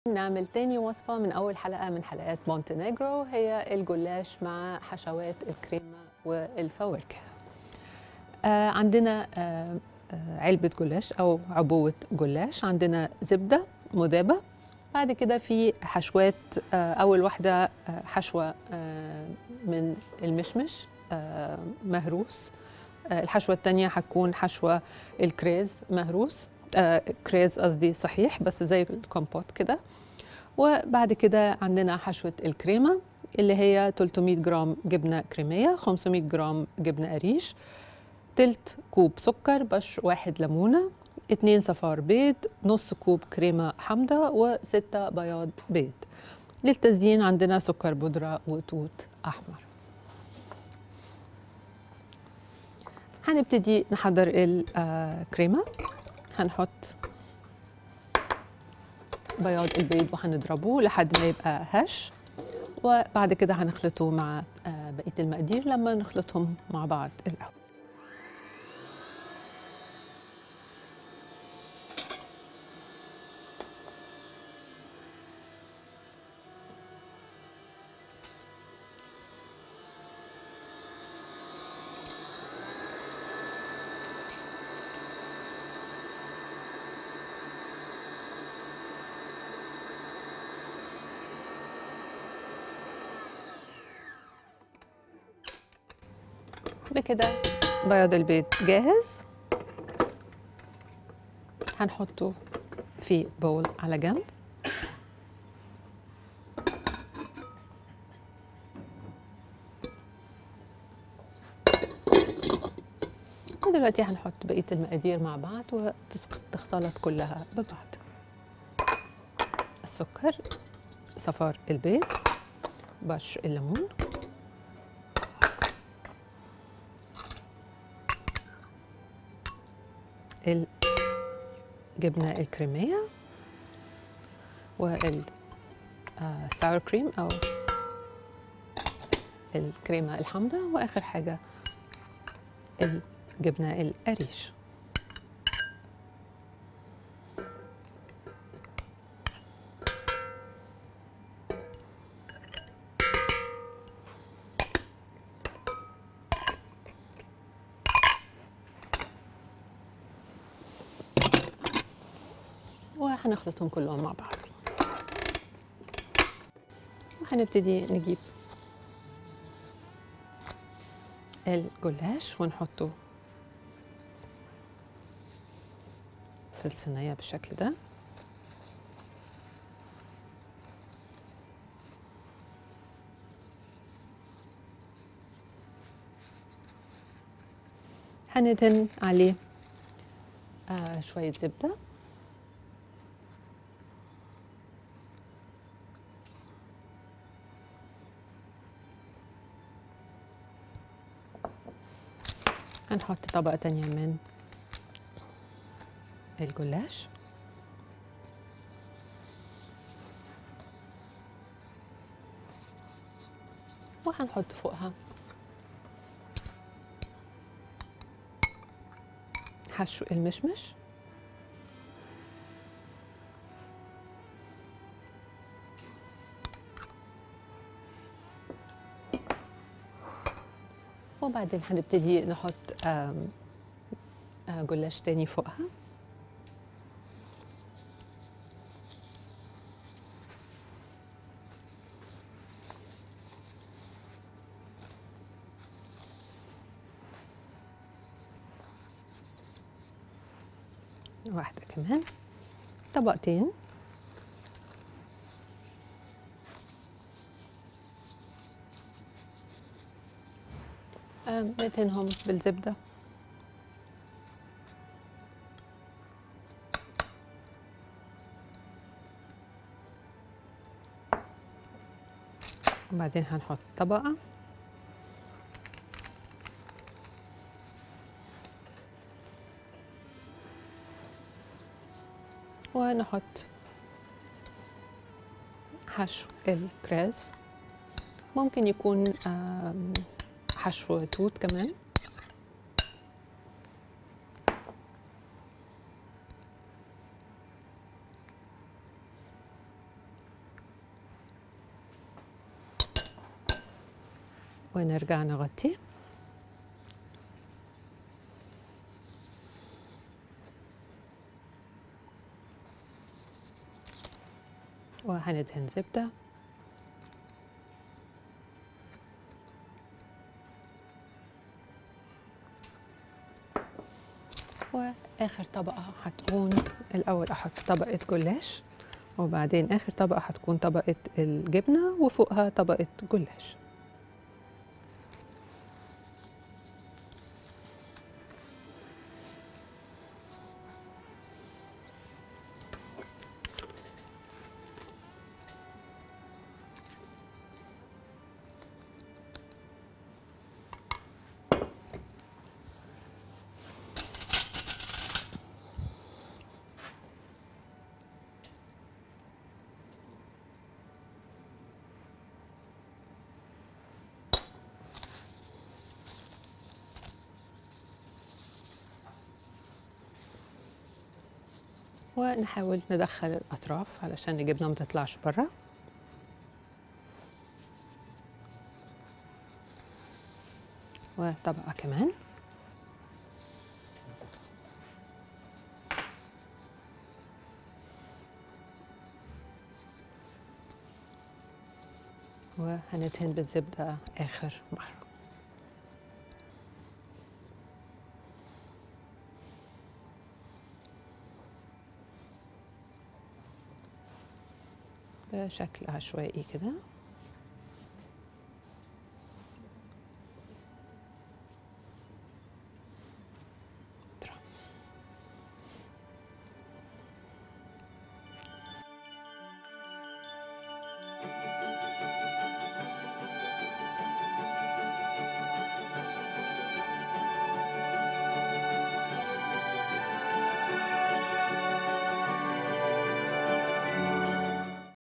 نعمل تاني وصفة من أول حلقة من حلقات مونتينيجرو هي الجلاش مع حشوات الكريمة والفواكه آه عندنا آه آه علبة جلاش أو عبوة جلاش عندنا زبدة مذابة بعد كده في حشوات آه أول واحدة آه حشوة آه من المشمش آه مهروس آه الحشوة التانية هتكون حشوة الكريز مهروس آه كريز قصدي صحيح بس زي الكومبوت كده وبعد كده عندنا حشوة الكريمة اللي هي 300 جرام جبنة كريمية 500 جرام جبنة قريش تلت كوب سكر بش واحد ليمونة اتنين صفار بيض نص كوب كريمة حامضة وستة بياض بيض للتزيين عندنا سكر بودرة وتوت أحمر هنبتدي نحضر الكريمة هنحط بياض البيض وهنضربه لحد ما يبقى هش وبعد كده هنخلطه مع بقية المقادير لما نخلطهم مع بعض الأول بكده بياض البيض جاهز هنحطه في بول على جنب ودلوقتي هنحط بقية المقادير مع بعض وتختلط كلها ببعض السكر صفار البيض بش الليمون الجبنة الكريمية والساور كريم أو الكريمة الحامضة وآخر حاجة الجبنة القريش وهنخلطهم كلهم مع بعض وهنبتدي نجيب الجلاش ونحطه في الصينية بالشكل ده هندهن عليه آه شوية زبدة هنحط طبقة تانية من الجلاش وهنحط فوقها حشو المشمش وبعدين هنبتدي نحط جلاش تاني فوقها واحدة كمان طبقتين ندهنهم بالزبدة وبعدين هنحط طبقة ونحط حشو الكريز ممكن يكون حشو توت كمان ونرجع نغطي وهندهن زبدة واخر طبقه هتكون الاول احط طبقه جلاش وبعدين اخر طبقه هتكون طبقه الجبنه وفوقها طبقه جلاش ونحاول ندخل الأطراف علشان الجبنة ما تطلعش بره وطبقة كمان وهندهن بالزبدة آخر مرة بشكل عشوائي كده